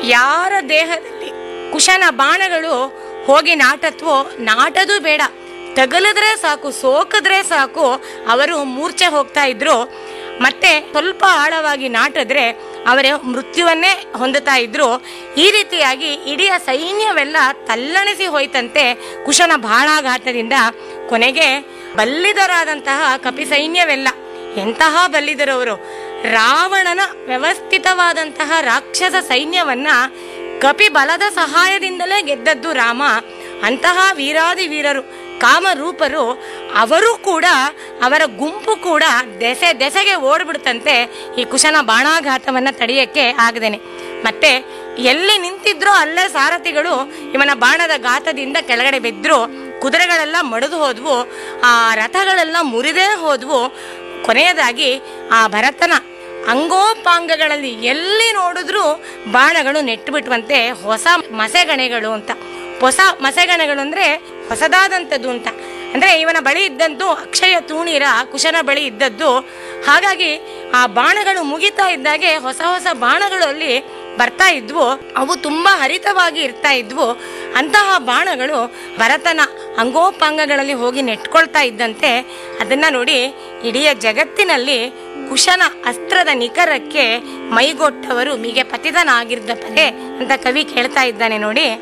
ಯಾರ ದೇಹದಲ್ಲಿ ಕುಶನ ಬಾಣಗಳು ಹೋಗಿ ನಾಟತ್ವೋ ನಾಟದು ಬೇಡ ತಗಲಿದ್ರೆ ಸಾಕು ಸೋಕಿದ್ರೆ ಸಾಕು ಅವರು ಮೂರ್ಛೆ ಹೋಗ್ತಾ ಇದ್ರು ಮತ್ತೆ ಸ್ವಲ್ಪ ಆಳವಾಗಿ ನಾಟಿದ್ರೆ ಅವರ ಮೃತ್ಯುವನ್ನೇ ಹೊಂದುತ್ತಾ ಇದ್ರು ಈ ರೀತಿಯಾಗಿ ಇಡೀ ಸೈನ್ಯವೆಲ್ಲ ತಲ್ಲಣಿಸಿ ಹೋಯ್ತಂತೆ ಕುಶನ ಬಾಣಾಘಾತದಿಂದ ಕೊನೆಗೆ ಬಲ್ಲಿದರಾದಂತಹ ಕಪಿ ಸೈನ್ಯವೆಲ್ಲ ಎಂತಹ ಬಲ್ಲಿದರವರು ರಾವಣನ ವ್ಯವಸ್ಥಿತವಾದಂತಹ ರಾಕ್ಷಸ ಸೈನ್ಯವನ್ನ ಕಪಿ ಬಲದ ಸಹಾಯದಿಂದಲೇ ಗೆದ್ದದ್ದು ರಾಮ ಅಂತಹ ವೀರಾದಿ ವೀರರು ಕಾಮರೂಪರು ಅವರು ಕೂಡ ಅವರ ಗುಂಪು ಕೂಡ ದೆಸೆ ದೆಸೆಗೆ ಓಡ್ಬಿಡ್ತಂತೆ ಈ ಕುಶನ ಬಾಣಾಘಾತವನ್ನ ತಡೆಯಕ್ಕೆ ಆಗದೇನೆ ಮತ್ತೆ ಎಲ್ಲಿ ನಿಂತಿದ್ರೋ ಅಲ್ಲೇ ಸಾರಥಿಗಳು ಇವನ ಬಾಣದ ಘಾತದಿಂದ ಕೆಳಗಡೆ ಬಿದ್ರು ಕುದುರೆಗಳೆಲ್ಲ ಮಡಿದು ಹೋದ್ವು ಆ ರಥಗಳೆಲ್ಲ ಮುರಿದೇ ಹೋದ್ವು ಕೊನೆಯದಾಗಿ ಆ ಭರತನ ಅಂಗೋಪಾಂಗಗಳಲ್ಲಿ ಎಲ್ಲಿ ನೋಡಿದ್ರೂ ಬಾಣಗಳು ನೆಟ್ಟು ಬಿಟ್ಟುವಂತೆ ಹೊಸ ಮಸೆಗಣೆಗಳು ಅಂತ ಹೊಸ ಮಸೆಗಣೆಗಳು ಅಂದ್ರೆ ಹೊಸದಾದಂಥದ್ದು ಅಂತ ಅಂದ್ರೆ ಇವನ ಬಳಿ ಇದ್ದಂತೂ ಅಕ್ಷಯ ತೂಣೀರ ಕುಶನ ಬಳಿ ಇದ್ದದ್ದು ಹಾಗಾಗಿ ಆ ಬಾಣಗಳು ಮುಗಿತಾ ಇದ್ದಾಗೆ ಹೊಸ ಹೊಸ ಬಾಣಗಳು ಅಲ್ಲಿ ಬರ್ತಾ ಇದ್ವು ಅವು ತುಂಬಾ ಹರಿತವಾಗಿ ಇರ್ತಾ ಇದ್ವು ಅಂತಹ ಬಾಣಗಳು ಭರತನ ಅಂಗೋಪಾಂಗಗಳಲ್ಲಿ ಹೋಗಿ ನೆಟ್ಕೊಳ್ತಾ ಇದ್ದಂತೆ ಅದನ್ನ ನೋಡಿ ಇಡೀ ಜಗತ್ತಿನಲ್ಲಿ ಕುಶನ ಅಸ್ತ್ರದ ನಿಖರಕ್ಕೆ ಮೈಗೊಟ್ಟವರು ಮಿಗೆ ಪತಿತನಾಗಿರ್ದ ಪದೇ ಅಂತ ಕವಿ ಕೇಳ್ತಾ ಇದ್ದಾನೆ ನೋಡಿ